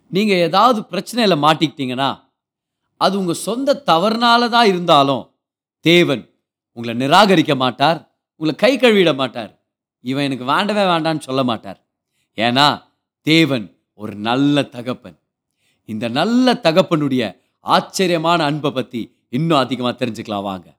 நீங்கள் ஏதாவது பிரச்சனையில் மாட்டிக்கிட்டீங்கன்னா அது உங்கள் சொந்த தவறுனால தான் இருந்தாலும் தேவன் உங்களை நிராகரிக்க மாட்டார் உங்களை கை கழுவிட மாட்டார் இவன் எனக்கு வேண்டவே வேண்டான்னு சொல்ல மாட்டார் ஏன்னா தேவன் ஒரு நல்ல தகப்பன் இந்த நல்ல தகப்பனுடைய ஆச்சரியமான அன்பை பற்றி இன்னும் அதிகமாக தெரிஞ்சுக்கலாம் வாங்க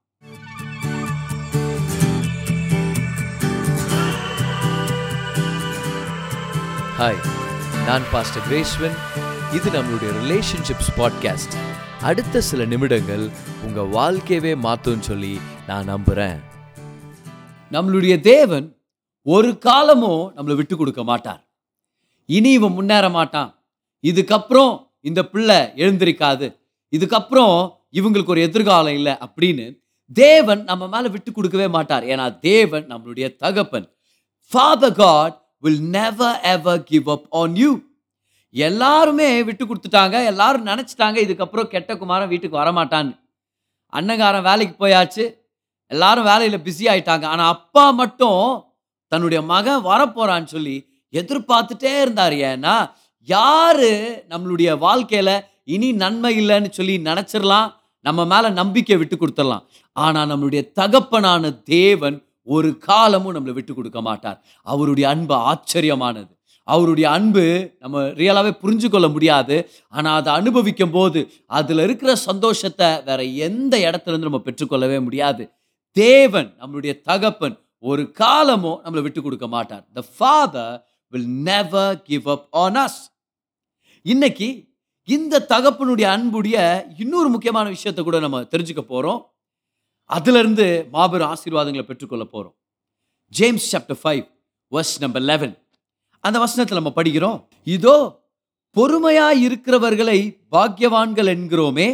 ஹாய் நான் பாஸ்டர் கிரேஸ்வன் இது நம்மளுடைய ரிலேஷன்ஷிப்ஸ் பாட்காஸ்ட் அடுத்த சில நிமிடங்கள் உங்க வாழ்க்கையவே மாத்தும்னு சொல்லி நான் நம்புறேன் நம்மளுடைய தேவன் ஒரு காலமும் நம்மளை விட்டு கொடுக்க மாட்டார் இனி இவன் முன்னேற மாட்டான் இதுக்கப்புறம் இந்த பிள்ளை எழுந்திருக்காது இதுக்கப்புறம் இவங்களுக்கு ஒரு எதிர்காலம் இல்லை அப்படின்னு தேவன் நம்ம மேல விட்டு கொடுக்கவே மாட்டார் ஏன்னா தேவன் நம்மளுடைய தகப்பன் father God will never ever give up on you எல்லாருமே விட்டு கொடுத்துட்டாங்க எல்லாரும் நினச்சிட்டாங்க இதுக்கப்புறம் கெட்ட குமாரன் வீட்டுக்கு வரமாட்டான்னு அண்ணங்காரன் வேலைக்கு போயாச்சு எல்லாரும் வேலையில் பிஸி ஆயிட்டாங்க ஆனால் அப்பா மட்டும் தன்னுடைய மகன் வரப்போறான்னு சொல்லி எதிர்பார்த்துட்டே இருந்தார் ஏன்னா யாரு நம்மளுடைய வாழ்க்கையில இனி நன்மை இல்லைன்னு சொல்லி நினச்சிடலாம் நம்ம மேல நம்பிக்கை விட்டு கொடுத்துடலாம் ஆனா நம்மளுடைய தகப்பனான தேவன் ஒரு காலமும் நம்மளை விட்டு கொடுக்க மாட்டார் அவருடைய அன்பு ஆச்சரியமானது அவருடைய அன்பு நம்ம ரியலாகவே புரிஞ்சு கொள்ள முடியாது ஆனால் அதை அனுபவிக்கும் போது அதில் இருக்கிற சந்தோஷத்தை வேற எந்த இடத்துல இருந்து நம்ம பெற்றுக்கொள்ளவே முடியாது தேவன் நம்மளுடைய தகப்பன் ஒரு காலமும் நம்மளை விட்டு கொடுக்க மாட்டார் the father will never give up on us இன்னைக்கு இந்த தகப்பனுடைய அன்புடைய இன்னொரு முக்கியமான விஷயத்தை கூட நம்ம தெரிஞ்சுக்க போறோம் அதுல இருந்து மாபெரும் ஆசீர்வாதங்களை பெற்றுக்கொள்ள போறோம் James chapter five verse number eleven அந்த வசனத்தில் நம்ம படிக்கிறோம் இதோ பொறுமையாய் இருக்கிறவர்களை பாக்கியவான்கள் என்கிறோமே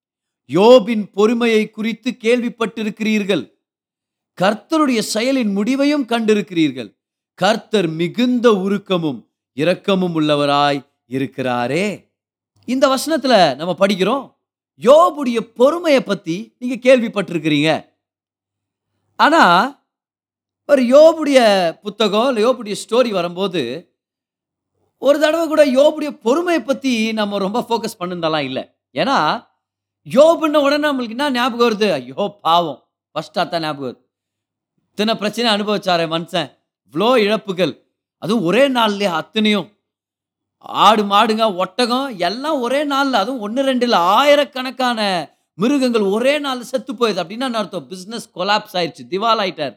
யோபின் பொறுமையை குறித்து கேள்விப்பட்டிருக்கிறீர்கள் கர்த்தருடைய செயலின் முடிவையும் கண்டிருக்கிறீர்கள் கர்த்தர் மிகுந்த உருக்கமும் இரக்கமும் உள்ளவராய் இருக்கிறாரே இந்த வசனத்துல நம்ம படிக்கிறோம் யோபுடைய பொறுமையை பத்தி நீங்க கேள்விப்பட்டிருக்கிறீங்க ஆனா ஒரு யோபுடைய புத்தகம் இல்லை யோபுடைய ஸ்டோரி வரும்போது ஒரு தடவை கூட யோபுடைய பொறுமையை பத்தி நம்ம ரொம்ப ஃபோக்கஸ் பண்ணுந்தலாம் இல்லை ஏன்னா யோபுன்ன உடனே நம்மளுக்கு என்ன ஞாபகம் வருது ஐயோ பாவம் ஃபர்ஸ்டாக தான் ஞாபகம் வருது இத்தனை பிரச்சனை அனுபவிச்சாரே மனுஷன் இவ்வளோ இழப்புகள் அதுவும் ஒரே நாள்லயே அத்தனையும் ஆடு மாடுங்க ஒட்டகம் எல்லாம் ஒரே நாளில் அதுவும் ஒன்று ரெண்டு இல்லை ஆயிரக்கணக்கான மிருகங்கள் ஒரே நாளில் செத்து போயிடுது அப்படின்னா என்ன அர்த்தம் பிஸ்னஸ் கொலாப்ஸ் ஆயிடுச்சு திவால் ஆயிட்டார்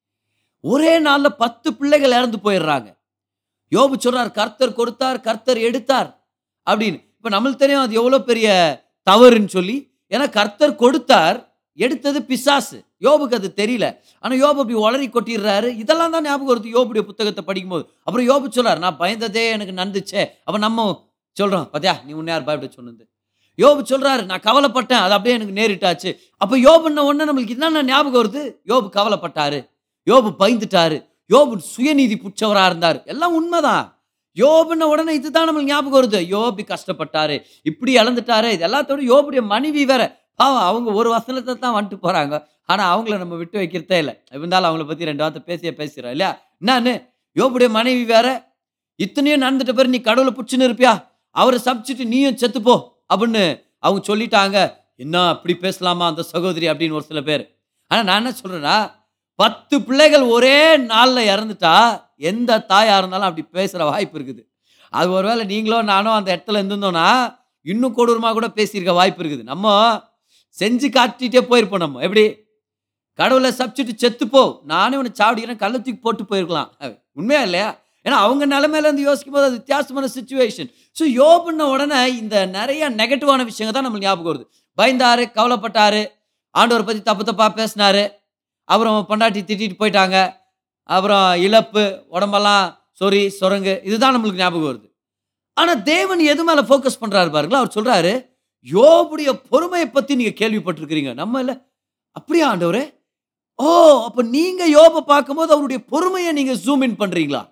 ஒரே நாளில் பத்து பிள்ளைகள் இறந்து போயிடுறாங்க யோபு சொல்றார் கர்த்தர் கொடுத்தார் கர்த்தர் எடுத்தார் அப்படின்னு இப்போ நம்மளுக்கு தெரியும் அது எவ்வளோ பெரிய தவறுன்னு சொல்லி ஏன்னா கர்த்தர் கொடுத்தார் எடுத்தது பிசாசு யோபுக்கு அது தெரியல ஆனால் யோபு அப்படி உளறி கொட்டிடுறாரு இதெல்லாம் தான் ஞாபகம் வருது யோபுடைய புத்தகத்தை படிக்கும்போது அப்புறம் யோபு சொல்றார் நான் பயந்ததே எனக்கு நடந்துச்சே அப்போ நம்ம சொல்கிறோம் பாத்தியா நீ உன்னை யார் பயப்பட சொன்னது யோபு சொல்றாரு நான் கவலைப்பட்டேன் அது அப்படியே எனக்கு நேரிட்டாச்சு அப்போ யோபுன்ன உடனே நம்மளுக்கு என்னென்ன ஞாபகம் வருது யோபு கவலைப்பட்டாரு யோபு பயந்துட்டாரு யோபு சுயநீதி புற்றவராக இருந்தார் எல்லாம் உண்மைதான் யோபுன்ன உடனே இதுதான் நம்மளுக்கு ஞாபகம் வருது யோபி கஷ்டப்பட்டாரு இப்படி இழந்துட்டாரு இது எல்லாத்தோட யோபுடைய மனைவி வேற பாவம் அவங்க ஒரு வசனத்தை தான் வந்துட்டு போறாங்க ஆனா அவங்கள நம்ம விட்டு வைக்கிறதே இல்லை இருந்தாலும் அவங்கள பத்தி ரெண்டு வார்த்தை பேசியே பேசுறோம் இல்லையா என்னன்னு யோபுடைய மனைவி வேற இத்தனையும் நடந்துட்ட பிறகு நீ கடவுளை பிடிச்சுன்னு இருப்பியா அவரை சபிச்சுட்டு நீயும் செத்துப்போ அப்படின்னு அவங்க சொல்லிட்டாங்க என்ன அப்படி பேசலாமா அந்த சகோதரி அப்படின்னு ஒரு சில பேர் ஆனா நான் என்ன சொல்றேன்னா பத்து பிள்ளைகள் ஒரே நாளில் இறந்துட்டா எந்த தாயா இருந்தாலும் அப்படி பேசுகிற வாய்ப்பு இருக்குது அது ஒருவேளை நீங்களோ நானோ அந்த இடத்துல இருந்திருந்தோம்னா இன்னும் கொடூரமாக கூட பேசியிருக்க வாய்ப்பு இருக்குது நம்ம செஞ்சு காட்டிகிட்டே போயிருப்போம் நம்ம எப்படி கடவுளை சப்சிட்டு செத்துப்போ நானே உன்னை சாவடிக்கிறேன் கள்ள தூக்கி போட்டு போயிருக்கலாம் அது உண்மையா இல்லையா ஏன்னா அவங்க நிலைமையில இருந்து யோசிக்கும் போது அது வித்தியாசமான சுச்சுவேஷன் ஸோ யோபுன்ன உடனே இந்த நிறைய நெகட்டிவான விஷயங்கள் தான் நம்மளுக்கு ஞாபகம் வருது பயந்தாரு கவலைப்பட்டாரு ஆண்டவரை பற்றி தப்பு தப்பாக பேசினாரு அப்புறம் பொண்டாட்டி திட்டிட்டு போயிட்டாங்க அப்புறம் இழப்பு உடம்பெல்லாம் சொறி சுரங்கு இதுதான் நம்மளுக்கு ஞாபகம் வருது ஆனால் தேவன் எது மேலே ஃபோக்கஸ் பண்ணுறாரு பாருங்களா அவர் சொல்கிறாரு யோபுடைய பொறுமையை பற்றி நீங்கள் கேள்விப்பட்டிருக்கிறீங்க நம்ம இல்லை அப்படியா ஆண்டவரே ஓ அப்போ நீங்கள் யோபை பார்க்கும்போது அவருடைய பொறுமையை நீங்கள் ஜூம் இன் பண்ணுறீங்களா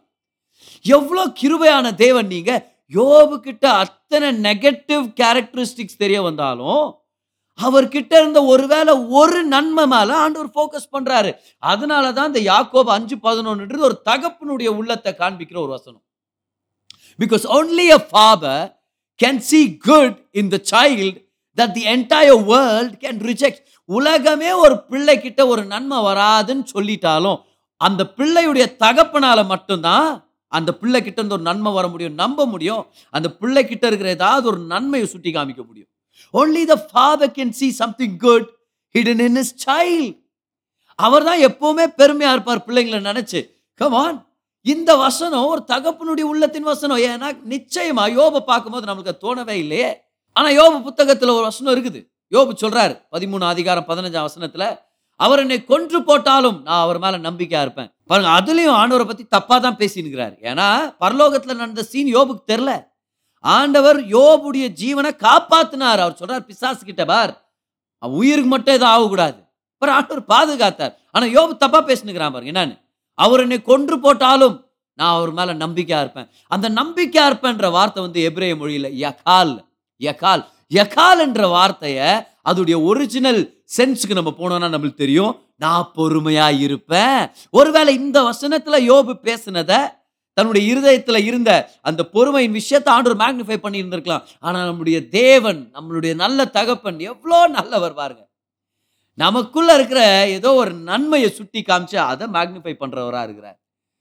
எவ்வளோ கிருபையான தேவன் நீங்கள் யோபு கிட்ட அத்தனை நெகட்டிவ் கேரக்டரிஸ்டிக்ஸ் தெரிய வந்தாலும் அவர்கிட்ட இருந்த ஒருவேளை ஒரு நன்மை மேல ஆண்டவர் ஃபோக்கஸ் பண்றாரு அதனால தான் இந்த யாக்கோப் அஞ்சு பதினொன்றுன்றது ஒரு தகப்பனுடைய உள்ளத்தை காண்பிக்கிற ஒரு வசனம் because only a father can see good in the child that the entire world can reject உலகமே ஒரு பிள்ளை கிட்ட ஒரு நன்மை வராதுன்னு சொல்லிட்டாலும் அந்த பிள்ளையுடைய தகப்பனால மட்டும்தான் அந்த பிள்ளை கிட்ட இருந்து ஒரு நன்மை வர முடியும் நம்ப முடியும் அந்த பிள்ளை கிட்ட இருக்கிற ஏதாவது ஒரு நன்மையை சுட்டி காமிக்க முடியும் only the father can see something good hidden in his child அவர் தான் எப்பவுமே பெருமையா இருப்பார் பிள்ளைங்களை நினைச்சு கமான் இந்த வசனம் ஒரு தகப்பனுடைய உள்ளத்தின் வசனம் ஏன்னா நிச்சயமா யோபை பார்க்கும்போது நம்மளுக்கு அது தோணவே இல்லையே ஆனா யோபு புத்தகத்துல ஒரு வசனம் இருக்குது யோபு சொல்றாரு பதிமூணு அதிகாரம் பதினஞ்சாம் வசனத்துல அவர் என்னை கொன்று போட்டாலும் நான் அவர் மேல நம்பிக்கையா இருப்பேன் பாருங்க அதுலயும் ஆண்டவரை பத்தி தப்பா தான் பேசினுக்கிறாரு ஏன்னா பரலோகத்துல நடந்த சீன் யோபுக்கு தெரியல ஆண்டவர் யோபுடைய ஜீவனை காப்பாத்தினார் அவர் சொல்றார் பிசாசு கிட்ட பார் அவன் உயிருக்கு மட்டும் எதுவும் ஆகக்கூடாது அப்புறம் ஆண்டவர் பாதுகாத்தார் ஆனா யோபு தப்பா பேசினுக்கிறான் பாருங்க என்னன்னு அவர் என்னை கொன்று போட்டாலும் நான் அவர் மேல நம்பிக்கையா இருப்பேன் அந்த நம்பிக்கையா இருப்பேன்ற வார்த்தை வந்து எபிரேய மொழியில யகால் யகால் யகால் என்ற வார்த்தையை அதோடைய ஒரிஜினல் சென்ஸுக்கு நம்ம போனோம்னா நம்மளுக்கு தெரியும் நான் பொறுமையா இருப்பேன் ஒருவேளை இந்த வசனத்துல யோபு பேசினத தன்னுடைய இருதயத்துல இருந்த அந்த பொறுமையின் விஷயத்தை ஆண்டவர் மேக்னிஃபை பண்ணி இருந்திருக்கலாம் ஆனா நம்முடைய தேவன் நம்மளுடைய நல்ல தகப்பன் எவ்வளோ நல்லவர் பாருங்க நமக்குள்ள இருக்கிற ஏதோ ஒரு நன்மையை சுட்டி காமிச்சு அதை மேக்னிஃபை பண்றவரா இருக்கிறார்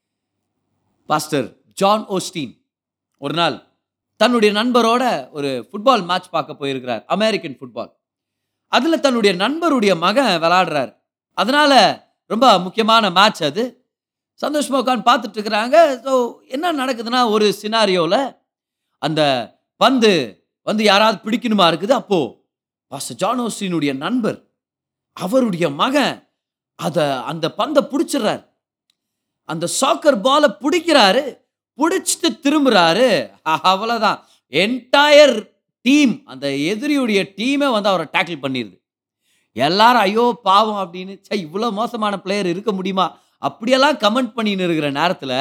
பாஸ்டர் ஜான் ஓஸ்டீன் ஒரு நாள் தன்னுடைய நண்பரோட ஒரு ஃபுட்பால் மேட்ச் பார்க்க போயிருக்கிறார் அமெரிக்கன் ஃபுட்பால் அதில் தன்னுடைய நண்பருடைய மகன் விளையாடுறார் அதனால ரொம்ப முக்கியமான மேட்ச் அது சந்தோஷமா உட்காந்து பார்த்துட்டு இருக்கிறாங்க ஸோ என்ன நடக்குதுன்னா ஒரு சினாரியோவில் அந்த பந்து வந்து யாராவது பிடிக்கணுமா இருக்குது அப்போ பாஸ்டர் ஜான் ஓஸ்டீனுடைய நண்பர் அவருடைய மகன் அதை அந்த பந்தை பிடிச்சிடுறாரு அந்த சாக்கர் பாலை பிடிக்கிறாரு பிடிச்சிட்டு திரும்புறாரு அ- அவ்வளவுதான் என்டையர் டீம் அந்த எதிரியுடைய டீமே வந்து அவரை டேக்கிள் பண்ணிடுது எல்லாரும் ஐயோ பாவம் அப்படின்னு சே இவ்வளோ மோசமான பிளேயர் இருக்க முடியுமா அப்படியெல்லாம் கமெண்ட் பண்ணின்னு இருக்கிற நேரத்தில்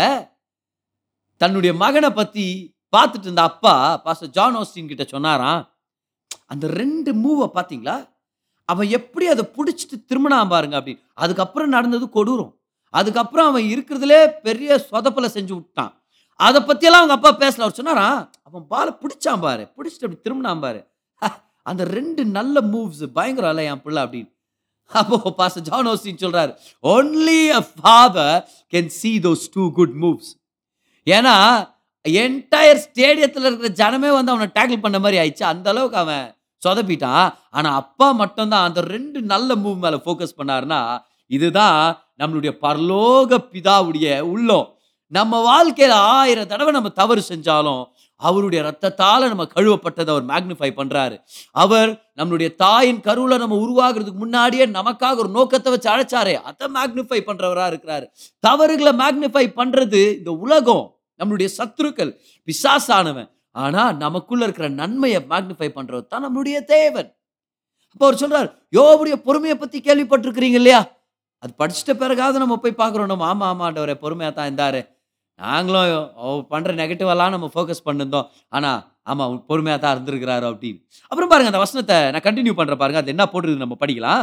தன்னுடைய மகனை பற்றி பார்த்துட்டு இருந்த அப்பா பாஸ்டர் ஜான் ஓஸ்டின் கிட்ட சொன்னாராம் அந்த ரெண்டு மூவை பார்த்தீங்களா அவன் எப்படி அதை பிடிச்சிட்டு திரும்பினான் பாருங்க அப்படின்னு அதுக்கப்புறம் நடந்தது கொடூரம் அதுக்கப்புறம் அவன் இருக்கிறதுலே பெரிய சொதப்பலை செஞ்சு விட்டான் அதை பற்றியெல்லாம் அவங்க அப்பா பேசல அவர் சொன்னாரா அவன் பாலை பிடிச்சான் பாரு பிடிச்சிட்டு அப்படி திரும்பினான் பாரு ஹ, அந்த ரெண்டு நல்ல மூவ்ஸ் பயங்கரம் இல்லை என் பிள்ளை அப்படின்னு அப்போ பாஸ்டர் ஜான் ஓஸ்டின் சொல்றாரு only a father can see those two good moves ஏன்னா என்டையர் ஸ்டேடியத்தில் இருக்கிற ஜனமே வந்து அவனை டேக்கிள் பண்ண மாதிரி ஆயிடுச்சு அந்த அளவுக்கு அவன் சொதப்பிட்டான் ஆனா அப்பா மட்டும்தான் அந்த ரெண்டு நல்ல மூவ் மேல ஃபோக்கஸ் பண்ணாருன்னா இதுதான் நம்மளுடைய பரலோக பிதாவுடைய உள்ளம் நம்ம வாழ்க்கையில ஆயிரம் தடவை நம்ம தவறு செஞ்சாலும் அவருடைய ரத்தத்தால நம்ம கழுவப்பட்டதை அவர் மேக்னிஃபை பண்றாரு அவர் நம்மளுடைய தாயின் கருவுல நம்ம உருவாகிறதுக்கு முன்னாடியே நமக்காக ஒரு நோக்கத்தை வச்சு அழைச்சாரே அதை மேக்னிஃபை பண்றவரா இருக்கிறாரு தவறுகளை மேக்னிஃபை பண்றது இந்த உலகம் நம்மளுடைய சத்துருக்கள் பிசாசானவன் ஆனா நமக்குள்ள இருக்கிற நன்மையை மேக்னிஃபை பண்றது தான் நம்மளுடைய தேவன் அப்போ அவர் சொல்றார் யோபுடைய பொறுமையை பத்தி கேள்விப்பட்டிருக்கிறீங்க இல்லையா அது படிச்சிட்ட பிறகாவது நம்ம போய் பார்க்குறோம் நம்ம ஆமா ஆமா ஆண்டவரே பொறுமையா தான் இருந்தாரு நாங்களும் அவர் பண்ற நெகட்டிவெல்லாம் நம்ம ஃபோக்கஸ் பண்ணிருந்தோம் ஆனா ஆமா அவர் பொறுமையா தான் இருந்திருக்கிறாரு அப்படின்னு அப்புறம் பாருங்க அந்த வசனத்தை நான் கண்டினியூ பண்றேன் பாருங்க அது என்ன போட்டுருக்கு நம்ம படிக்கலாம்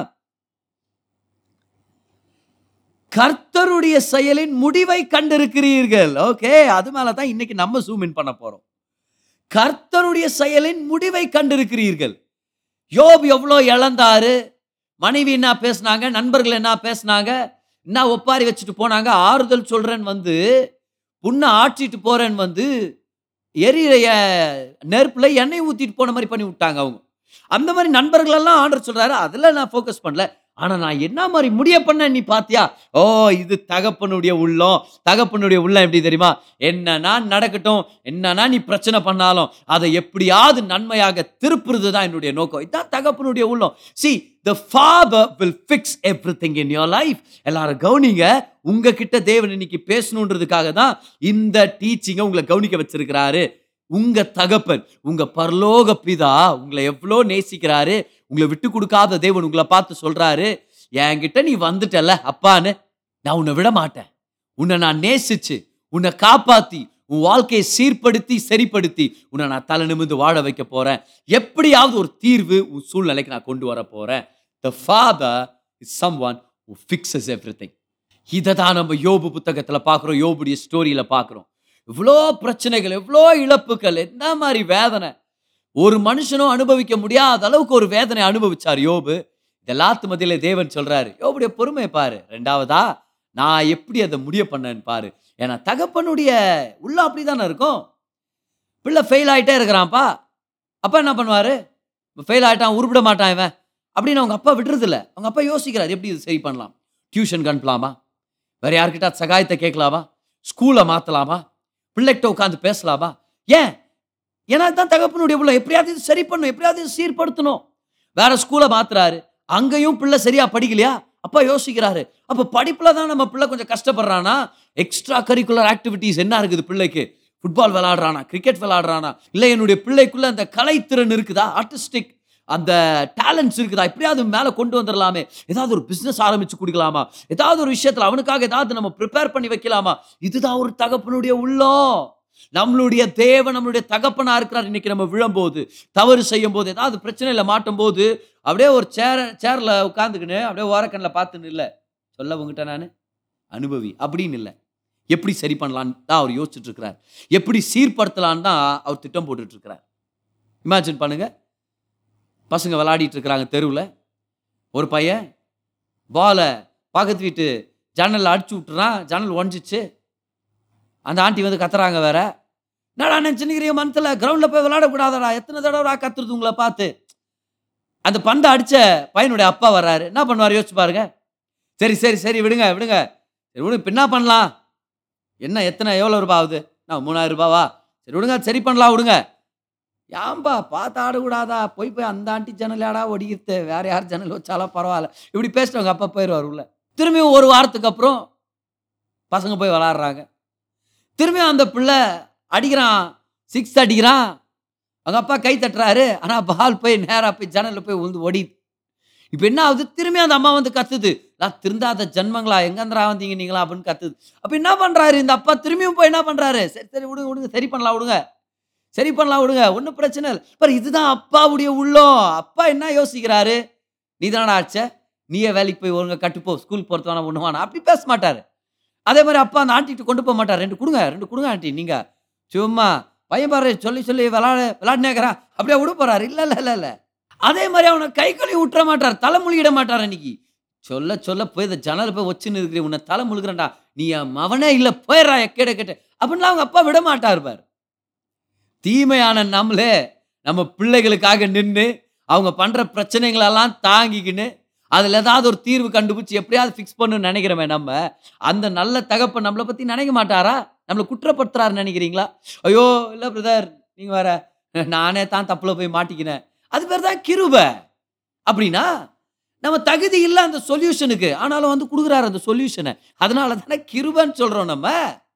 கர்த்தருடைய செயலின் முடிவை கண்டிருக்கிறீர்கள் ஓகே அது மேல தான் இன்னைக்கு நம்ம ஜூம் இன் பண்ண போறோம் கர்த்தருடைய செயலின் முடிவை கண்டிருக்கிறீர்கள் யோப் எவ்வளோ இழந்தாரு மனைவி என்ன பேசுனாங்க நண்பர்கள் என்ன பேசுனாங்க என்ன ஒப்பாரி வச்சுட்டு போனாங்க ஆறுதல் சொல்றேன்னு வந்து புண்ணை ஆற்றிட்டு போறேன்னு வந்து எரிய நெருப்புல எண்ணெய் ஊத்திட்டு போன மாதிரி பண்ணி விட்டாங்க அவங்க அந்த மாதிரி நண்பர்கள் எல்லாம் ஆர்டர் சொல்றாரு அதுல நான் ஃபோக்கஸ் பண்ணல ஆனா நான் என்ன மாதிரி முடிய பண்ண நீ பாத்தியா ஓ இது தகப்பனுடைய உள்ளம் தகப்பனுடைய உள்ளம் எப்படி தெரியுமா என்னன்னா நடக்கட்டும் என்னன்னா நீ பிரச்சனை பண்ணாலும் அதை எப்படியாவது நன்மையாக திருப்புறது தான் என்னுடைய நோக்கம் இதுதான் தகப்பனுடைய உள்ளம் see the father will fix everything in your life எல்லாரும் கவனிங்க உங்ககிட்ட தேவன் இன்னைக்கு பேசணுன்றதுக்காக தான் இந்த டீச்சிங்கை உங்களை கவனிக்க வச்சிருக்கிறாரு உங்க தகப்பன் உங்க பரலோக பிதா உங்களை எவ்வளோ நேசிக்கிறாரு உங்களை விட்டு கொடுக்காத தேவன் உங்களை பார்த்து சொல்றாரு என்கிட்ட நீ வந்துட்டல அப்பான்னு நான் உன்னை விட மாட்டேன் உன்னை நான் நேசிச்சு உன்னை காப்பாத்தி உன் வாழ்க்கையை சீர்படுத்தி சரிப்படுத்தி உன்னை நான் தலை நிமிர்ந்து வாழ வைக்க போறேன் எப்படியாவது ஒரு தீர்வு உன் சூழ்நிலைக்கு நான் கொண்டு வர போறேன் the father is someone who fixes everything இதை தான் நம்ம யோபு புத்தகத்துல பார்க்குறோம் யோபுடைய ஸ்டோரியில பார்க்குறோம் இவ்வளோ பிரச்சனைகள் எவ்வளோ இழப்புகள் என்ன மாதிரி வேதனை ஒரு மனுஷனும் அனுபவிக்க முடியாத அளவுக்கு ஒரு வேதனை அனுபவிச்சார் யோபு இது எல்லாத்து மத்தியில தேவன் சொல்றாரு யோபுடைய பொறுமையை பாரு ரெண்டாவதா நான் எப்படி அதை முடிய பண்ணேன்னு பாரு ஏன்னா தகப்பனுடைய உள்ள அப்படிதானே இருக்கும் பிள்ளை ஃபெயில் ஆயிட்டே இருக்கிறான்ப்பா அப்பா என்ன பண்ணுவாரு ஃபெயில் ஆயிட்டான் உருப்பிட மாட்டான் இவன் அப்படின்னு அவங்க அப்பா விடுறதில்ல அவங்க அப்பா யோசிக்கிறார் எப்படி இது சரி பண்ணலாம் டியூஷனுக்கு அனுப்பலாமா வேற யார்கிட்ட சகாயத்தை கேட்கலாமா ஸ்கூலை மாற்றலாமா பிள்ளைகிட்ட உட்காந்து பேசலாமா ஏன் ஏன்னா தான் தகப்பனுடைய உள்ள எப்படியாவது இது சரி பண்ணும் எப்படியாவது இது சீர்படுத்தணும் வேற ஸ்கூலை மாத்துறாரு அங்கேயும் பிள்ளை சரியா படிக்கலையா அப்பா யோசிக்கிறாரு அப்ப படிப்புல தான் நம்ம பிள்ளை கொஞ்சம் கஷ்டப்படுறானா எக்ஸ்ட்ரா கரிக்குலர் ஆக்டிவிட்டீஸ் என்ன இருக்குது பிள்ளைக்கு ஃபுட்பால் விளையாடுறானா கிரிக்கெட் விளையாடுறானா இல்லை என்னுடைய பிள்ளைக்குள்ள அந்த கலைத்திறன் இருக்குதா ஆர்டிஸ்டிக் அந்த டேலண்ட்ஸ் இருக்குதா எப்படியாவது மேலே கொண்டு வந்துடலாமே ஏதாவது ஒரு பிஸ்னஸ் ஆரம்பிச்சு கொடுக்கலாமா ஏதாவது ஒரு விஷயத்துல அவனுக்காக ஏதாவது நம்ம ப்ரிப்பேர் பண்ணி வைக்கலாமா இதுதான் ஒரு தகப்பனுடைய உள்ளம் நம்மளுடைய தேவன் நம்மளுடைய தகப்பனா இருக்கிறார் இன்னைக்கு நம்ம விழும்போது தவறு செய்யும் போது ஏதாவது பிரச்சனையில மாட்டும் போது அப்படியே ஒரு சேர சேர்ல உட்காந்துக்கின்னு அப்படியே ஓரக்கண்ணில் பார்த்துன்னு இல்லை சொல்ல உங்ககிட்ட நான் அனுபவி அப்படின்னு இல்லை எப்படி சரி பண்ணலான்னு தான் அவர் யோசிச்சுட்டு இருக்கிறார் எப்படி சீர்படுத்தலான்னு தான் அவர் திட்டம் போட்டுட்டு இருக்கிறார் இமேஜின் பண்ணுங்க பசங்க விளையாடிட்டு இருக்கிறாங்க தெருவில் ஒரு பையன் பாலை பக்கத்து வீட்டு ஜன்னலில் அடிச்சு விட்டுறான் ஜன்னல் ஒஞ்சிச்சு அந்த ஆண்டி வந்து கத்துறாங்க வேற என்னடா நினச்சினுக்கிறீங்க மனத்தில் கிரவுண்டில் போய் விளையாடக்கூடாதடா எத்தனை தடவை கத்துறது உங்களை பார்த்து அந்த பந்தை அடித்த பையனுடைய அப்பா வர்றாரு என்ன பண்ணுவார் யோசிச்சு பாருங்க சரி சரி சரி விடுங்க விடுங்க சரி விடுங்க இப்ப என்ன பண்ணலாம் என்ன எத்தனை எவ்வளோ ரூபா ஆகுது நான் மூணாயிரம் ரூபாவா சரி விடுங்க சரி பண்ணலாம் விடுங்க ஏன்பா பார்த்து ஆடக்கூடாதா போய் போய் அந்த ஆண்டி ஜன்னல் ஆடா ஒடிக்கிறது வேற யார் ஜன்னல் வச்சாலும் பரவாயில்ல இப்படி பேசிட்டவங்க அப்பா போயிடுவார் உள்ள திரும்பியும் ஒரு வாரத்துக்கு அப்புறம் பசங்க போய் விளாட்றாங்க திரும்பியும் அந்த பிள்ளை அடிக்கிறான் சிக்ஸ் அடிக்கிறான் அவங்க அப்பா கை தட்டுறாரு ஆனால் பால் போய் நேராக போய் ஜன்னலில் போய் விழுந்து ஓடி இப்போ என்ன ஆகுது திரும்பி அந்த அம்மா வந்து கத்துது நான் திருந்தாத ஜன்மங்களா எங்கேந்திரா வந்தீங்க நீங்களா அப்படின்னு கத்துது அப்போ என்ன பண்ணுறாரு இந்த அப்பா திரும்பியும் போய் என்ன பண்ணுறாரு சரி சரி விடுங்க விடுங்க சரி பண்ணலாம் விடுங்க சரி பண்ணலாம் விடுங்க ஒன்றும் பிரச்சனை இல்லை பாரு இதுதான் அப்பாவுடைய உள்ளம் அப்பா என்ன யோசிக்கிறாரு நீ தானடா ஆச்ச நீயே வேலைக்கு போய் ஒழுங்கா கட்டுப்போ ஸ்கூல் போகிறது வேணா ஒன்று வேணா அப்படி பேச மாட்டார் அதே மாதிரி அப்பா அந்த ஆண்டிகிட்ட கொண்டு போக மாட்டார் ரெண்டு கொடுங்க ரெண்டு கொடுங்க ஆண்டி நீங்கள் சும்மா பையன் பாரு சொல்லி சொல்லி விளாட விளாட்னேக்கிறான் அப்படியே விட போறாரு இல்லை இல்லை இல்லை இல்லை அதே மாதிரி அவனை கை கழுவி விட்டுற மாட்டார் தலை முழுகிட மாட்டார் அன்னைக்கு சொல்ல சொல்ல போய் இந்த ஜன்னல் போய் வச்சுன்னு இருக்கிற உன்னை தலை முழுகிறேன்டா நீ என் மவனே இல்லை போயிடுறா எக்கேட கேட்ட அப்படின்லாம் அவங்க அப்பா விட மாட்டார் பார் தீமையான நம்மளே நம்ம பிள்ளைகளுக்காக நின்று அவங்க பண்ற பிரச்சனைகளெல்லாம் தாங்கிக்கின்னு அதில் ஏதாவது ஒரு தீர்வு கண்டுபிடிச்சி எப்படியாவது ஃபிக்ஸ் பண்ணணும்னு நினைக்கிறோமே நம்ம அந்த நல்ல தகப்பன் நம்மளை பற்றி நினைக்க மாட்டாரா நம்மளை குற்றப்படுத்துறாருன்னு நினைக்கிறீங்களா ஐயோ இல்லை பிரதர் நீங்கள் வேற நானே தான் தப்பில் போய் மாட்டிக்கினேன் அது பேர் தான் கிருபை அப்படின்னா நம்ம தகுதி இல்லை அந்த சொல்யூஷனுக்கு ஆனாலும் வந்து கொடுக்குறாரு அந்த சொல்யூஷனை அதனால தானே கிருபைன்னு சொல்கிறோம் நம்ம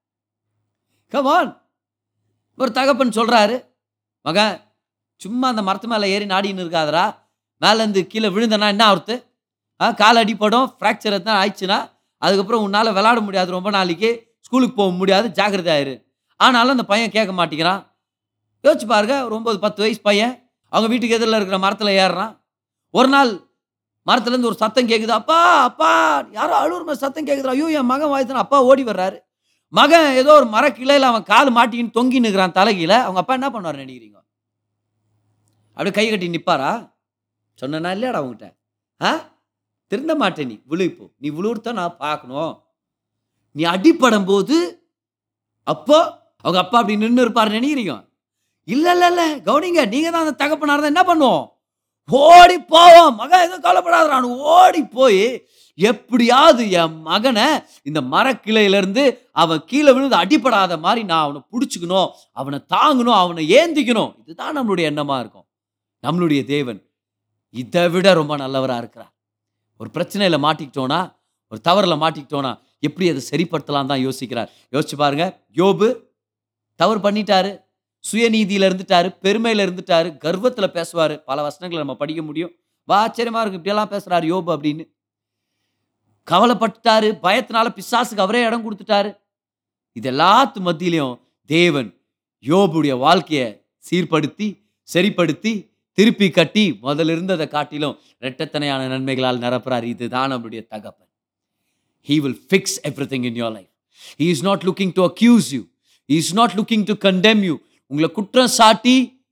கமான் ஒரு தகப்பன் சொல்கிறாரு மகன் சும்மா அந்த மரத்து மேலே ஏறி நாடின்னு இருக்காதரா மேலேருந்து கீழே விழுந்தனா என்ன ஆகுறது ஆ கால் அடிப்படும் ஃப்ராக்சர் தான் ஆயிடுச்சுன்னா அதுக்கப்புறம் உன்னால் விளாட முடியாது ரொம்ப நாளைக்கு ஸ்கூலுக்கு போக முடியாது ஜாக்கிரதை ஆயிரு ஆனாலும் அந்த பையன் கேட்க மாட்டேங்கிறான் யோசிச்சு பாருங்க ஒரு ஒம்பது பத்து வயசு பையன் அவங்க வீட்டுக்கு எதிரில் இருக்கிற மரத்தில் ஏறுறான் ஒரு நாள் மரத்துலேருந்து ஒரு சத்தம் கேட்குது அப்பா அப்பா யாரோ அழுவுற மாதிரி சத்தம் கேட்குது ஐயோ என் மகன் வாய்த்துனா அப்பா ஓடி வர்றாரு மகன் ஏதோ ஒரு மரக்கிளையில் அவன் கால் மாட்டிக்கின்னு தொங்கி நிற்கிறான் தலைகீழ அவங்க அப்பா என்ன பண்ணுவார் நினைக்கிறீங்க அப்படியே கை கட்டி நிற்பாரா சொன்னா இல்லையாடா உங்ககிட்ட ஆ திருந்த மாட்டேன் நீ விழுப்போ நீ விழுவுறத நான் பார்க்கணும் நீ அடிப்படும் போது அப்போ அவங்க அப்பா அப்படி நின்று இருப்பார் நினைக்கிறீங்க இல்ல இல்ல இல்ல கவுனிங்க நீங்க தான் அந்த தகப்பனா இருந்தா என்ன பண்ணுவோம் ஓடி போவோம் மகன் எதுவும் கவலைப்படாதான் ஓடி போய் எப்படியாவது என் மகனை இந்த மரக்கிளையிலேருந்து அவன் கீழே விழுந்து அடிப்படாத மாதிரி நான் அவனை பிடிச்சிக்கணும் அவனை தாங்கணும் அவனை ஏந்திக்கணும் இதுதான் நம்மளுடைய எண்ணமா இருக்கும் நம்மளுடைய தேவன் இதை விட ரொம்ப நல்லவரா இருக்கிறார் ஒரு பிரச்சனையில மாட்டிக்கிட்டோனா ஒரு தவறுல மாட்டிக்கிட்டோனா எப்படி அதை சரிப்படுத்தலாம் தான் யோசிக்கிறார் யோசிச்சு பாருங்க யோபு தவறு பண்ணிட்டாரு சுயநீதியில இருந்துட்டாரு பெருமையில இருந்துட்டாரு கர்வத்துல பேசுவாரு பல வசனங்களை நம்ம படிக்க முடியும் வா ஆச்சரியமா இருக்கு இப்படியெல்லாம் பேசுறாரு யோபு அப்படின்னு கவலைப்பட்டுட்டாரு பயத்தினால பிசாசுக்கு அவரே இடம் கொடுத்துட்டாரு இது எல்லாத்து மத்தியிலையும் தேவன் யோபுடைய வாழ்க்கையை சீர்படுத்தி சரிப்படுத்தி திருப்பி கட்டி முதல்ல இருந்ததை காட்டிலும் இரட்டத்தனையான நன்மைகளால் நிரப்புறார் இதுதான் நம்மளுடைய தகப்பன் he will fix everything in your life he is not looking to accuse you he is not looking to condemn you உங்களை குற்றம் சாட்டி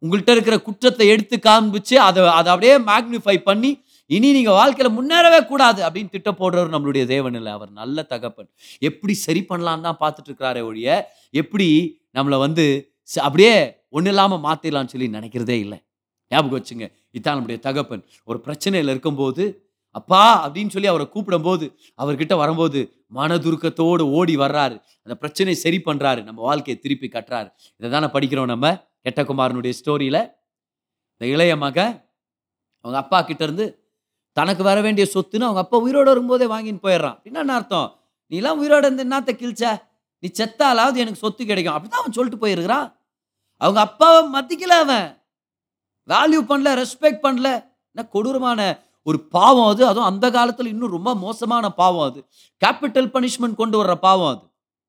உங்கள்கிட்ட இருக்கிற குற்றத்தை எடுத்து காண்பிச்சு அதை அதை அப்படியே மேக்னிஃபை பண்ணி இனி நீங்க வாழ்க்கையில முன்னேறவே கூடாது அப்படின்னு திட்டம் போடுறவர் நம்மளுடைய தேவன் இல்லை அவர் நல்ல தகப்பன் எப்படி சரி பண்ணலான்னு தான் பார்த்துட்டு இருக்கிறாரே ஒழிய எப்படி நம்மளை வந்து ச- அப்படியே ஒன்றும் இல்லாமல் மாற்றிடலாம்னு சொல்லி நினைக்கிறதே இல்லை ஞாபகம் வச்சுங்க இதான் நம்முடைய தகப்பன் ஒரு பிரச்சனையில் இருக்கும்போது அப்பா அப்படின்னு சொல்லி அவரை கூப்பிடும்போது அவர்கிட்ட வரும்போது மனதுருக்கத்தோடு ஓடி வர்றாரு அந்த பிரச்சனையை சரி பண்றாரு நம்ம வாழ்க்கையை திருப்பி கட்டுறாரு இதை தானே படிக்கிறோம் நம்ம கெட்டகுமாரனுடைய ஸ்டோரியில இந்த இளைய மக அவங்க அப்பா கிட்ட இருந்து தனக்கு வர வேண்டிய சொத்துன்னு அவங்க அப்பா உயிரோடு வரும்போதே வாங்கின்னு போயிடுறான் அப்படின்னா என்ன அர்த்தம் நீ எல்லாம் உயிரோட இருந்து என்னத்த கிழிச்ச நீ செத்தாலாவது எனக்கு சொத்து கிடைக்கும் அப்படிதான் அவன் சொல்லிட்டு போயிருக்கிறான் அவங்க அப்பாவை மதிக்கல அவன் வேல்யூ பண்ணல ரெஸ்பெக்ட் பண்ணல என்ன கொடூரமான ஒரு பாவம் அது அதுவும் அந்த காலத்துல இன்னும் ரொம்ப மோசமான பாவம் அது கேபிட்டல் பனிஷ்மெண்ட் கொண்டு வர்ற பாவம் அது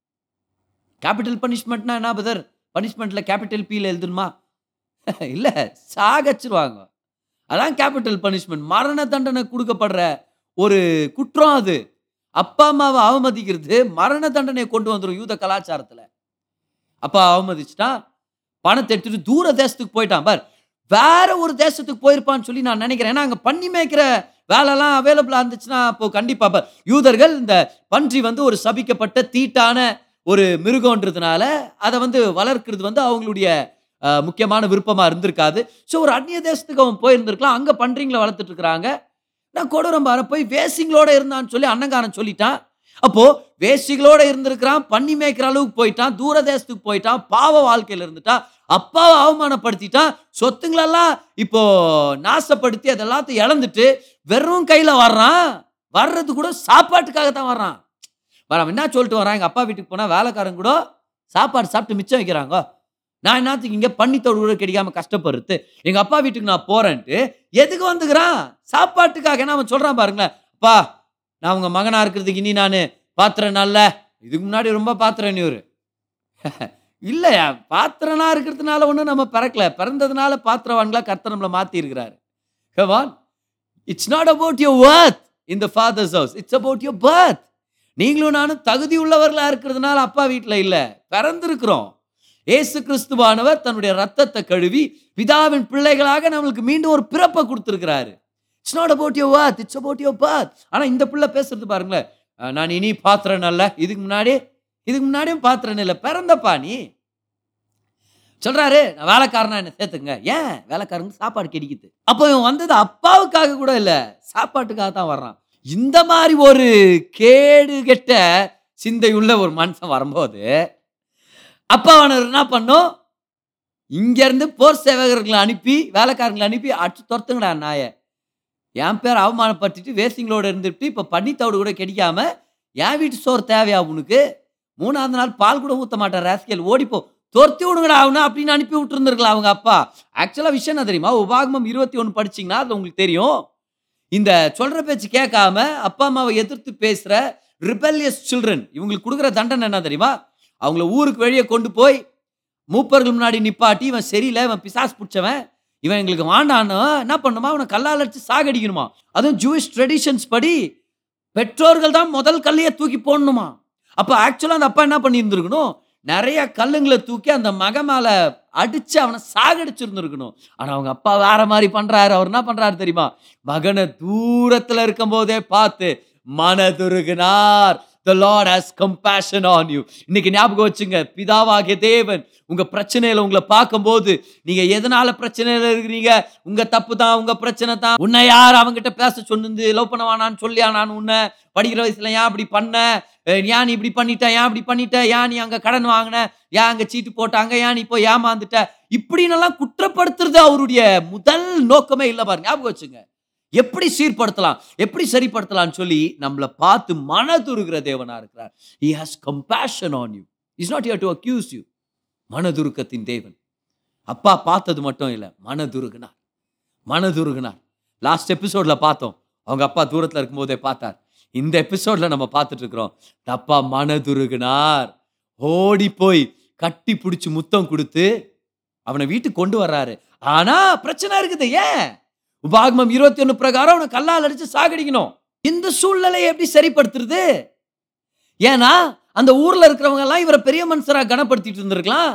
கேபிட்டல் பனிஷ்மெண்ட்னா என்ன பதர் பனிஷ்மெண்ட்ல கேபிட்டல் பீல எழுதணுமா இல்ல சாகச்சிருவாங்க அதான் கேபிட்டல் பனிஷ்மெண்ட் மரண தண்டனை கொடுக்கப்படுற ஒரு குற்றம் அது அப்பா அம்மாவை அவமதிக்கிறது மரண தண்டனையை கொண்டு வந்துடும் யூத கலாச்சாரத்துல அப்பா அவமதிச்சுட்டான் பணத்தை எடுத்துட்டு தூர தேசத்துக்கு போயிட்டான் பார் வேற ஒரு தேசத்துக்கு போயிருப்பான்னு சொல்லி நான் நினைக்கிறேன் ஏன்னா அங்க பண்ணி மேய்க்கிற வேலைலாம் அவைலபிளா இருந்துச்சுன்னா அப்போ கண்டிப்பா பார் யூதர்கள் இந்த பன்றி வந்து ஒரு சபிக்கப்பட்ட தீட்டான ஒரு மிருகன்றதுனால அதை வந்து வளர்க்கிறது வந்து அவங்களுடைய அஹ், முக்கியமான விருப்பமா இருந்திருக்காது ஸோ ஒரு அந்நிய தேசத்துக்கு அவன் போயிருந்திருக்கலாம் அங்க பன்றிங்களை வளர்த்துட்டு இருக்கிறாங்க நான் கொடூரம் பாரு போய் வேசிங்களோட இருந்தான்னு சொல்லி அன்னங்காரன் சொல்லிட்டான் அப்போ வேசிகளோட இருந்திருக்கிறான் பண்ணி மேய்க்கிற அளவுக்கு போயிட்டான் தூர தேசத்துக்கு போயிட்டான் பாவ வாழ்க்கையில இருந்துட்டான் அப்பாவை அவமானப்படுத்திட்டான் சொத்துங்களெல்லாம் இப்போ நாசப்படுத்தி அதெல்லாத்தையும் இழந்துட்டு வெறும் கையில வர்றான் வர்றது கூட சாப்பாட்டுக்காக தான் வர்றான் வரான் என்ன சொல்லிட்டு வரான் எங்க அப்பா வீட்டுக்கு போனா வேலைக்காரங்க கூட சாப்பாடு சாப்பிட்டு மிச்சம் வைக்கிறாங்க நான் என்னத்துக்கு இங்க பண்ணித்தோடு கூட கிடைக்காம கஷ்டப்படுறது எங்க அப்பா வீட்டுக்கு நான் போறேன்ட்டு எதுக்கு வந்துக்கிறான் சாப்பாட்டுக்காக என்ன அவன் சொல்றான் பாருங்களேன் அப்பா நான் உங்க மகனா இருக்கிறதுக்கு இனி நான் பாத்திரம் நல்ல இதுக்கு முன்னாடி ரொம்ப பாத்திரம் நீ ஒரு இல்லையா பாத்திரனா இருக்கிறதுனால ஒன்றும் நம்ம பிறக்கல பிறந்ததுனால பாத்திரவான்களா கர்த்தர் நம்மளை மாத்தி இருக்கிறாரு கவான் it's not about your worth in the father's house it's about your birth நீங்களும் நானும் தகுதி உள்ளவர்களா இருக்கிறதுனால அப்பா வீட்டில் இல்லை பிறந்திருக்கிறோம் ஏசு கிறிஸ்துவானவர் தன்னுடைய ரத்தத்தை கழுவி பிதாவின் பிள்ளைகளாக நம்மளுக்கு மீண்டும் ஒரு பிறப்பை கொடுத்துருக்கிறாரு it's not about your worth it's about your birth ஆனால் இந்த பிள்ளை பேசுறது பாருங்களேன் அஹ் நான் இனி பாத்திரம் நல்ல இதுக்கு முன்னாடி இதுக்கு முன்னாடியும் பாத்திரம் இல்லை பிறந்தப்பா நீ சொல்றாரு நான் வேலைக்காரனா என்ன சேர்த்துங்க ஏன் வேலைக்காரங்க சாப்பாடு கிடைக்குது அப்போ இவன் வந்தது அப்பாவுக்காக கூட இல்லை சாப்பாட்டுக்காக தான் வர்றான் இந்த மாதிரி ஒரு கேடு கெட்ட சிந்தை உள்ள ஒரு மனுஷன் வரும்போது அப்பா அவனர் என்ன பண்ணும் இங்கேருந்து போர் சேவகர்களை அனுப்பி வேலைக்காரங்களை அனுப்பி அடிச்சு துரத்துங்கடா நாயை என் பேர் அவமானப்படுத்திட்டு வேசிங்களோட இருந்துட்டு இப்போ பன்னித்தவிடு கூட கிடைக்காம என் வீட்டு சோறு தேவையா உனக்கு மூணாவது நாள் பால் கூட ஊற்ற மாட்டார் ராஸ்கேல் ஓடிப்போ துரத்தி விடுங்கடா அவனு அப்படின்னு அனுப்பி விட்டுருந்துருக்கலாம் அவங்க அப்பா ஆக்சுவலாக விஷயம் என்ன தெரியுமா உபாகமம் இருபத்தி ஒன்று படிச்சிங்கன்னா அது உங்களுக்கு தெரியும் இந்த சொல்கிற பேச்சு கேட்காம அப்பா அம்மாவை எதிர்த்து பேசுகிற ரிபல்லியஸ் சில்ட்ரன் இவங்களுக்கு கொடுக்குற தண்டனை என்ன தெரியுமா அவங்கள ஊருக்கு வெளியே கொண்டு போய் மூப்பர்கள் முன்னாடி நிப்பாட்டி இவன் சரியில்லை இவன் பிசாஸ் பிடிச்சவன் இவன் எங்களுக்கு வாண்டான்னு என்ன பண்ணுமா அவனை கல்லால் அடிச்சு சாகடிக்கணுமா அதுவும் ஜூயிஷ் ட்ரெடிஷன்ஸ் படி பெற்றோர்கள் தான் முதல் கல்லையே தூக்கி போடணுமா அப்போ ஆக்சுவலாக அந்த அப்பா என்ன பண்ணியிருந்துருக்கணும் நிறைய கல்லுங்களை தூக்கி அந்த மக மேல அடிச்சு அவனை சாகடிச்சிருந்துருக்கணும் ஆனா அவங்க அப்பா வேற மாதிரி பண்றாரு அவர் என்ன பண்றாரு தெரியுமா மகனை தூரத்துல இருக்கும் போதே பார்த்து மனதுருகினார் the lord has compassion on you இன்னைக்கு ஞாபகம் வச்சுங்க பிதாவாகிய தேவன் உங்க பிரச்சனையில உங்களை பார்க்கும்போது நீங்க எதனால பிரச்சனையில இருக்கிறீங்க உங்க தப்பு தான் உங்க பிரச்சனை தான் உன்னை யார் அவங்கிட்ட பேச சொன்னது லவ் பண்ண வேணான்னு சொல்லியா நான் உன்னை படிக்கிற வயசுல ஏன் அப்படி பண்ண அஹ் ஏன் நீ இப்படி பண்ணிட்ட ஏன் இப்படி பண்ணிட்ட ஏன் நீ அங்க கடன் வாங்கின ஏன் அங்க சீட்டு போட்டாங்க ஏன் நீ போய் ஏமாந்துட்ட இப்படின்னு எல்லாம் குற்றப்படுத்துறது அவருடைய முதல் நோக்கமே இல்லை பாருங்க ஞாபகம் வச்சுங்க எப்படி சீர்படுத்தலாம் எப்படி சரிப்படுத்தலாம்னு சொல்லி நம்மளை பார்த்து மனதுருகிற தேவனா இருக்கிறார் he has compassion on you is not here to accuse you மனதுருக்கத்தின் தேவன் அப்பா பார்த்தது மட்டும் இல்லை மனதுருகினார் மனதுருகினார் லாஸ்ட் எபிசோட்ல பார்த்தோம் அவங்க அப்பா தூரத்துல இருக்கும்போதே பார்த்தார் இந்த எபிசோட்ல நம்ம பார்த்துட்டு இருக்கிறோம் இந்த அப்பா மனதுருகினார் ஓடி போய் கட்டி பிடிச்சி முத்தம் கொடுத்து அவனை வீட்டுக்கு கொண்டு வர்றாரு ஆனா பிரச்சனை இருக்குது ஏன் உபாகமம் இருபத்தி ஒண்ணு பிரகாரம் அவனை கல்லால் அடிச்சு சாகடிக்கணும் இந்த சூழ்நிலையை எப்படி சரிப்படுத்துறது ஏன்னா அந்த ஊர்ல இருக்கிறவங்க எல்லாம் இவரை பெரிய மனுஷரா கனப்படுத்திட்டு இருந்திருக்கலாம்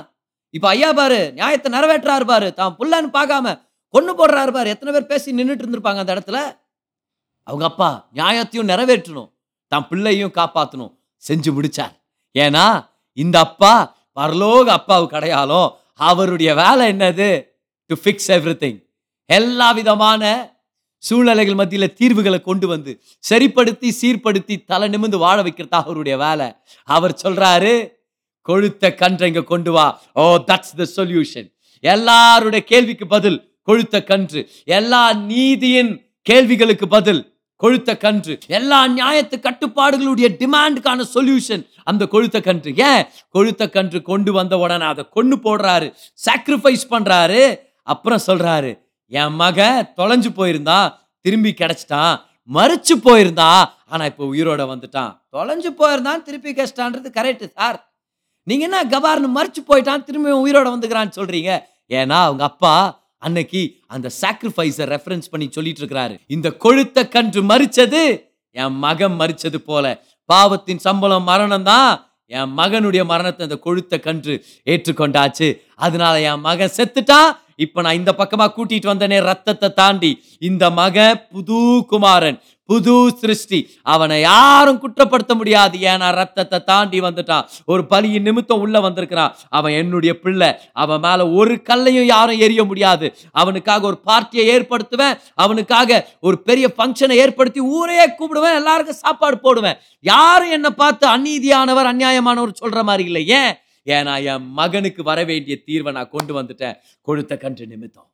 இப்ப ஐயா பாரு நியாயத்தை நிறைவேற்றாரு பாரு தான் புள்ளன்னு பார்க்காம கொண்டு போடுறாரு பாரு எத்தனை பேர் பேசி நின்றுட்டு இருந்திருப்பாங்க அந்த இடத்துல அவங்க அப்பா நியாயத்தையும் நிறைவேற்றணும் தான் பிள்ளையும் காப்பாற்றணும் செஞ்சு முடிச்சார் ஏன்னா இந்த அப்பா பரலோக அப்பாவுக்கு அடையாளம் அவருடைய வேலை என்னது டு ஃபிக்ஸ் எவ்ரி எல்லா விதமான சூழ்நிலைகள் மத்தியில் தீர்வுகளை கொண்டு வந்து சரிப்படுத்தி சீர்படுத்தி தலை நிமிந்து வாழ வைக்கிறதா அவருடைய வேலை அவர் சொல்றாரு கொழுத்த கன்றை இங்க கொண்டு வா ஓ தட்ஸ் த சொல்யூஷன் எல்லாருடைய கேள்விக்கு பதில் கொழுத்த கன்று எல்லா நீதியின் கேள்விகளுக்கு பதில் கொழுத்த கன்று எல்லா நியாயத்து கட்டுப்பாடுகளுடைய டிமாண்டுக்கான சொல்யூஷன் அந்த கொழுத்த கன்று ஏன் கொழுத்த கன்று கொண்டு வந்த உடனே அதை கொண்டு போடுறாரு சாக்ரிஃபைஸ் பண்றாரு அப்புறம் சொல்றாரு என் மகன் தொலைஞ்சு போயிருந்தான் திரும்பி கிடைச்சிட்டான் மறிச்சு போயிருந்தான் ஆனா இப்போ உயிரோட வந்துட்டான் தொலைஞ்சு போயிருந்தான் திருப்பி கிடைச்சிட்டான்றது கரெக்ட் சார் நீங்க என்ன கபார்னு மறிச்சு போயிட்டான் திரும்பி உயிரோட வந்துக்கிறான்னு சொல்றீங்க ஏன்னா அவங்க அப்பா அன்னைக்கு அந்த சாக்ரிஃபைஸை ரெஃபரன்ஸ் பண்ணி சொல்லிட்டு இருக்கிறாரு இந்த கொழுத்த கன்று மறிச்சது என் மகன் மறிச்சது போல பாவத்தின் சம்பளம் மரணம் தான் என் மகனுடைய மரணத்தை அந்த கொழுத்த கன்று ஏற்றுக்கொண்டாச்சு அதனால என் மகன் செத்துட்டான் இப்ப நான் இந்த பக்கமா கூட்டிட்டு வந்தனே ரத்தத்தை தாண்டி இந்த மகன் புது குமாரன் புது சிருஷ்டி அவனை யாரும் குற்றப்படுத்த முடியாது ஏன்னா ரத்தத்தை தாண்டி வந்துட்டான் ஒரு பலியின் நிமித்தம் உள்ள வந்திருக்கிறான் அவன் என்னுடைய பிள்ளை அவன் மேல ஒரு கல்லையும் யாரும் எரிய முடியாது அவனுக்காக ஒரு பார்ட்டியை ஏற்படுத்துவேன் அவனுக்காக ஒரு பெரிய ஃபங்க்ஷனை ஏற்படுத்தி ஊரையே கூப்பிடுவேன் எல்லாருக்கும் சாப்பாடு போடுவேன் யாரும் என்னை பார்த்து அநீதியானவர் அநியாயமானவர் சொல்ற மாதிரி இல்லை ஏன் ஏன்னா என் மகனுக்கு வர வேண்டிய தீர்வை நான் கொண்டு வந்துட்டேன் கொழுத்த கன்று நிமித்தம்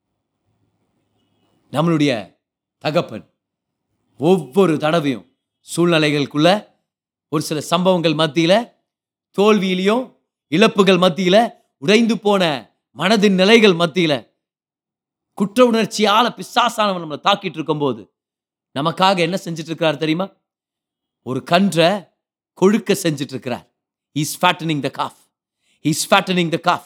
நம்மளுடைய தகப்பன் ஒவ்வொரு தடவையும் சூழ்நிலைகளுக்குள்ள ஒரு சில சம்பவங்கள் மத்தியில தோல்வியிலையும் இழப்புகள் மத்தியில உடைந்து போன மனதின் நிலைகள் மத்தியில குற்ற உணர்ச்சியால பிசாசானவன் நம்மளை தாக்கிட்டு இருக்கும்போது நமக்காக என்ன செஞ்சுட்டு இருக்கிறார் தெரியுமா ஒரு கன்றை கொழுக்க செஞ்சுட்டு இருக்கிறார் is fattening the calf is fattening the calf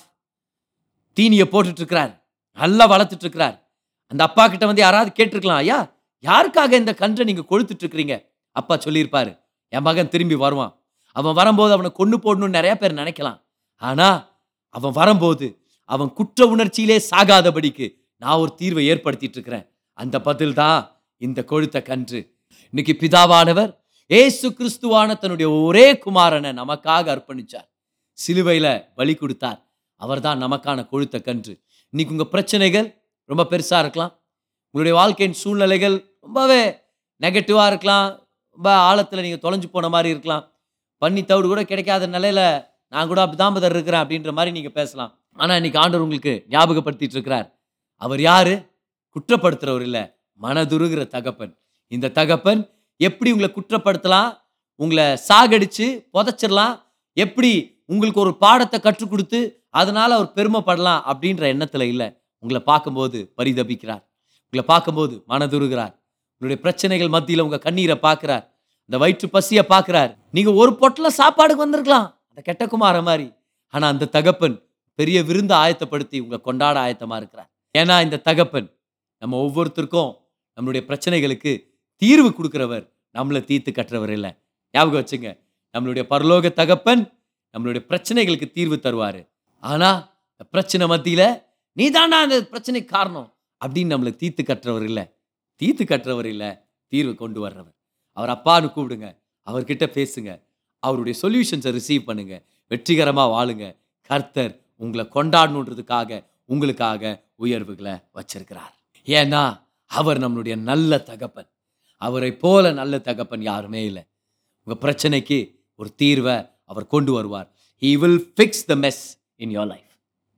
தீனியை போட்டுட்டு இருக்கிறார் நல்லா வளர்த்துட்டு இருக்கிறார் அந்த அப்பா கிட்ட வந்து யாராவது கேட்டிருக்கலாம் ஐயா யாருக்காக இந்த கன்றை நீங்க கொழுத்துட்டு இருக்கிறீங்க அப்பா சொல்லியிருப்பாரு என் மகன் திரும்பி வருவான் அவன் வரும்போது அவனை கொண்டு போடணும்னு நிறைய பேர் நினைக்கலாம் ஆனா அவன் வரும்போது அவன் குற்ற உணர்ச்சியிலே சாகாதபடிக்கு நான் ஒரு தீர்வை ஏற்படுத்திட்டு இருக்கிறேன் அந்த பதில் தான் இந்த கொழுத்த கன்று இன்னைக்கு பிதாவானவர் ஏசு கிறிஸ்துவான தன்னுடைய ஒரே குமாரனை நமக்காக அர்ப்பணிச்சார் சிலுவையில பலி கொடுத்தார் அவர்தான் நமக்கான கொழுத்த கன்று இன்னைக்கு உங்க பிரச்சனைகள் ரொம்ப பெருசா இருக்கலாம் உங்களுடைய வாழ்க்கையின் சூழ்நிலைகள் ரொம்பவே நெகட்டிவாக இருக்கலாம் ரொம்ப ஆழத்தில் நீங்கள் தொலைஞ்சு போன மாதிரி இருக்கலாம் பண்ணி தவிடு கூட கிடைக்காத நிலையில நான் கூட அப்படிதான் பதர் இருக்கிறேன் அப்படின்ற மாதிரி நீங்கள் பேசலாம் ஆனால் இன்னைக்கு ஆண்டவர் உங்களுக்கு ஞாபகப்படுத்திட்டு இருக்கிறார் அவர் யாரு குற்றப்படுத்துறவர் இல்லை மனதுருகிற தகப்பன் இந்த தகப்பன் எப்படி உங்களை குற்றப்படுத்தலாம் உங்களை சாகடிச்சு புதைச்சிடலாம் எப்படி உங்களுக்கு ஒரு பாடத்தை கற்றுக் கொடுத்து அதனால அவர் பெருமைப்படலாம் அப்படின்ற எண்ணத்துல இல்லை உங்களை பார்க்கும்போது பரிதபிக்கிறார் உங்களை பார்க்கும்போது மனதுருகிறார் உங்களுடைய பிரச்சனைகள் மத்தியில் உங்க கண்ணீரை பார்க்கிறார் இந்த வயிற்று பசியை பார்க்கிறார் நீங்க ஒரு பொட்டல சாப்பாடுக்கு வந்திருக்கலாம் அந்த கெட்ட குமார மாதிரி ஆனா அந்த தகப்பன் பெரிய விருந்து ஆயத்தப்படுத்தி உங்களை கொண்டாட ஆயத்தமா இருக்கிறார் ஏன்னா இந்த தகப்பன் நம்ம ஒவ்வொருத்தருக்கும் நம்மளுடைய பிரச்சனைகளுக்கு தீர்வு கொடுக்கிறவர் நம்மளை தீர்த்து கட்டுறவர் இல்லை ஞாபகம் வச்சுங்க நம்மளுடைய பரலோக தகப்பன் நம்மளுடைய பிரச்சனைகளுக்கு தீர்வு தருவாரு ஆனா இந்த பிரச்சனை மத்தியில நீ தாண்டா அந்த பிரச்சனைக்கு காரணம் அப்படின்னு நம்மளை தீர்த்து கட்டுறவர் இல்லை தீர்த்து கட்டுறவர் இல்லை தீர்வு கொண்டு வர்றவர் அவர் அப்பான்னு கூப்பிடுங்க அவர்கிட்ட பேசுங்க அவருடைய சொல்யூஷன்ஸை ரிசீவ் பண்ணுங்க வெற்றிகரமாக வாழுங்க கர்த்தர் உங்களை கொண்டாடணுன்றதுக்காக உங்களுக்காக உயர்வுகளை வச்சிருக்கிறார் ஏன்னா அவர் நம்மளுடைய நல்ல தகப்பன் அவரை போல நல்ல தகப்பன் யாருமே இல்லை உங்கள் பிரச்சனைக்கு ஒரு தீர்வை அவர் கொண்டு வருவார் he will fix the mess in your life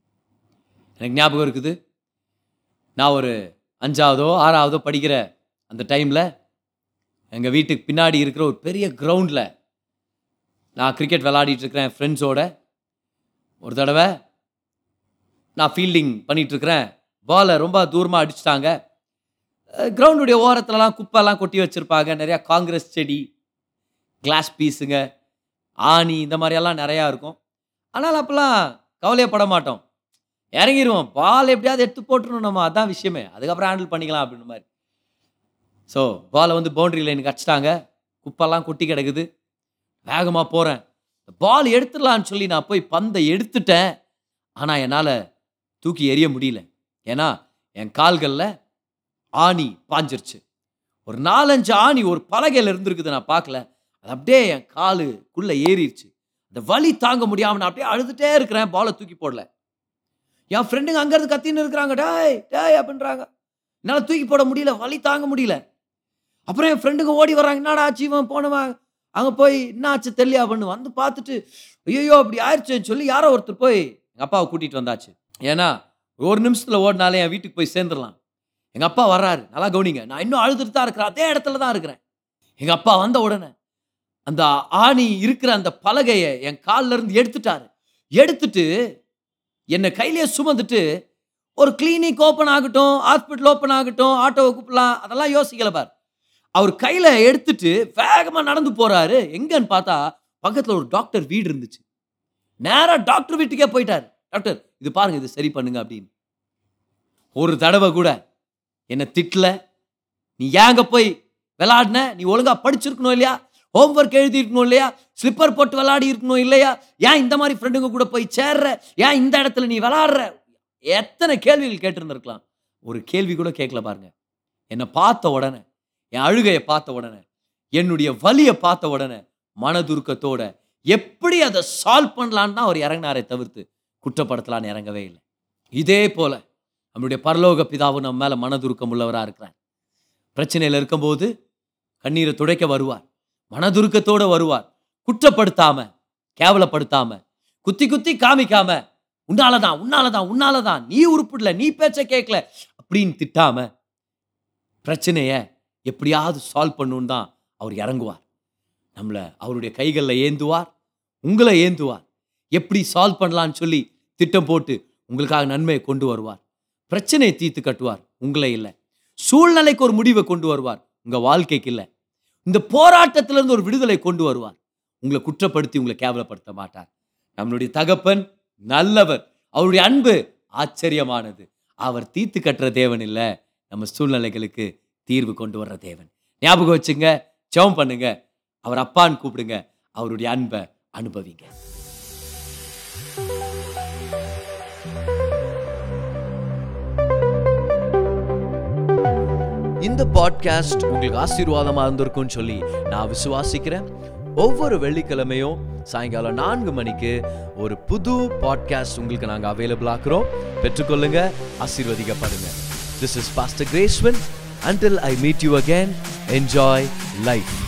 எனக்கு ஞாபகம் இருக்குது நான் ஒரு அஞ்சாவதோ ஆறாவதோ படிக்கிற அந்த டைமில் எங்கள் வீட்டுக்கு பின்னாடி இருக்கிற ஒரு பெரிய கிரவுண்டில் நான் கிரிக்கெட் விளையாடிட்டு இருக்கிறேன் ஃப்ரெண்ட்ஸோட ஒரு தடவை நான் ஃபீல்டிங் பண்ணிகிட்ருக்கிறேன் பாலை ரொம்ப தூரமாக அடிச்சிட்டாங்க கிரவுண்டுடைய ஓரத்துலலாம் குப்பைலாம் கொட்டி வச்சுருப்பாங்க நிறையா காங்கிரஸ் செடி கிளாஸ் பீஸுங்க ஆணி இந்த மாதிரியெல்லாம் நிறையா இருக்கும் ஆனால் அப்போல்லாம் கவலையப்பட மாட்டோம் இறங்கிடுவோம் பால் எப்படியாவது எடுத்து போட்டுருணும் நம்ம அதான் விஷயமே அதுக்கப்புறம் ஹேண்டில் பண்ணிக்கலாம் அப்படின்னு மாதிரி ஸோ பாலை வந்து பவுண்டரி லைனுக்கு அடிச்சிட்டாங்க குப்பெல்லாம் கொட்டி கிடக்குது வேகமாக போகிறேன் பால் எடுத்துடலான்னு சொல்லி நான் போய் பந்தை எடுத்துட்டேன் ஆனால் என்னால் தூக்கி எறிய முடியல ஏன்னா என் கால்களில் ஆணி பாஞ்சிருச்சு ஒரு நாலஞ்சு ஆணி ஒரு பலகையில் இருந்திருக்குது நான் பார்க்கல அது அப்படியே என் காலுக்குள்ளே ஏறிடுச்சு அந்த வலி தாங்க முடியாமல் நான் அப்படியே அழுதுட்டே இருக்கிறேன் பாலை தூக்கி போடல என் ஃப்ரெண்டுங்க அங்கேருந்து கத்தின்னு இருக்கிறாங்க டேய் டேய் அப்படின்றாங்க என்னால் தூக்கி போட முடியல வலி தாங்க முடியல அப்புறம் என் ஃப்ரெண்டுங்க ஓடி வர்றாங்க என்னடா ஆச்சு இவன் போனவன் அங்கே போய் என்ன ஆச்சு தெரியலையா பண்ணு வந்து பார்த்துட்டு ஐயோ அப்படி ஆயிடுச்சுன்னு சொல்லி யாரோ ஒருத்தர் போய் எங்கள் அப்பாவை கூட்டிகிட்டு வந்தாச்சு ஏன்னா ஒரு நிமிஷத்தில் ஓடினாலே என் வீட்டுக்கு போய் சேர்ந்துடலாம் எங்கள் அப்பா வர்றாரு நல்லா கவனிங்க நான் இன்னும் அழுதுட்டு தான் இருக்கிறேன் அதே இடத்துல தான் இருக்கிறேன் எங்கள் அப்பா வந்த உடனே அந்த ஆணி இருக்கிற அந்த பலகையை என் கால்ல இருந்து எடுத்துட்டாரு எடுத்துட்டு என்னை கையிலேயே சுமந்துட்டு ஒரு கிளினிக் ஓப்பன் ஆகட்டும் ஹாஸ்பிட்டல் ஓப்பன் ஆகட்டும் ஆட்டோவை கூப்பிடலாம் அதெல்லாம் யோசிக்கல பார் அவர் கையில் எடுத்துட்டு வேகமாக நடந்து போறாரு எங்கன்னு பார்த்தா பக்கத்தில் ஒரு டாக்டர் வீடு இருந்துச்சு நேராக டாக்டர் வீட்டுக்கே போயிட்டார் டாக்டர் இது பாருங்க இது சரி பண்ணுங்க அப்படின்னு ஒரு தடவை கூட என்னை திட்டல நீ ஏங்க போய் விளாடின நீ ஒழுங்கா படிச்சிருக்கணும் இல்லையா ஹோம்ஒர்க் எழுதி இருக்கணும் இல்லையா ஸ்லிப்பர் போட்டு விளையாடி இருக்கணும் இல்லையா ஏன் இந்த மாதிரி ஃப்ரெண்டுங்க கூட போய் சேர்ற ஏன் இந்த இடத்துல நீ விளாடுற எத்தனை கேள்விகள் கேட்டிருந்திருக்கலாம் ஒரு கேள்வி கூட கேட்கல பாருங்க என்னை பார்த்த உடனே என் அழுகையை பார்த்த உடனே என்னுடைய வலியை பார்த்த உடனே மனதுருக்கத்தோட எப்படி அதை சால்வ் பண்ணலான்னு தான் அவர் இறங்கினாரே தவிர்த்து குற்றப்படுத்தலான்னு இறங்கவே இல்லை இதே போல நம்முடைய பரலோக பிதாவும் நம்ம மேல மனதுருக்கம் உள்ளவராக இருக்கிறார் பிரச்சனையில் இருக்கும்போது கண்ணீரை துடைக்க வருவார் மனதுருக்கத்தோட வருவார் குற்றப்படுத்தாம கேவலப்படுத்தாம குத்தி குத்தி காமிக்காம உன்னாலதான் உன்னாலதான் உன்னாலதான் நீ உருப்பிடல நீ பேச்ச கேட்கல அப்படின்னு திட்டாம பிரச்சனைய எப்படியாவது சால்வ் பண்ணணும்னு தான் அவர் இறங்குவார் நம்மளை அவருடைய கைகளில் ஏந்துவார் உங்களை ஏந்துவார் எப்படி சால்வ் பண்ணலான்னு சொல்லி திட்டம் போட்டு உங்களுக்காக நன்மையை கொண்டு வருவார் பிரச்சனையை தீர்த்து கட்டுவார் உங்களை இல்லை சூழ்நிலைக்கு ஒரு முடிவை கொண்டு வருவார் உங்க வாழ்க்கைக்கு இல்லை இந்த போராட்டத்திலிருந்து ஒரு விடுதலை கொண்டு வருவார் உங்களை குற்றப்படுத்தி உங்களை கேவலப்படுத்த மாட்டார் நம்மளுடைய தகப்பன் நல்லவர் அவருடைய அன்பு ஆச்சரியமானது அவர் தீர்த்து கட்டுற தேவன் இல்லை நம்ம சூழ்நிலைகளுக்கு தீர்வு கொண்டு வர்ற தேவன் ஞாபகம் வச்சுங்க ஜெபம் பண்ணுங்க அவர் அப்பான்னு கூப்பிடுங்க அவருடைய அன்பை அனுபவிங்க இந்த பாட்காஸ்ட் உங்களுக்கு ஆசீர்வாதமா இருந்திருக்கும்னு சொல்லி நான் விசுவாசிக்கிறேன் ஒவ்வொரு வெள்ளிக்கிழமையும் சாயங்காலம் நான்கு மணிக்கு ஒரு புது பாட்காஸ்ட் உங்களுக்கு நாங்கள் அவைலபிள் ஆக்குறோம் பெற்றுக்கொள்ளுங்க ஆசீர்வதிக்கப்படுங்க திஸ் இஸ் பாஸ்டர் கிரேஸ்வன் until I meet you again, enjoy life.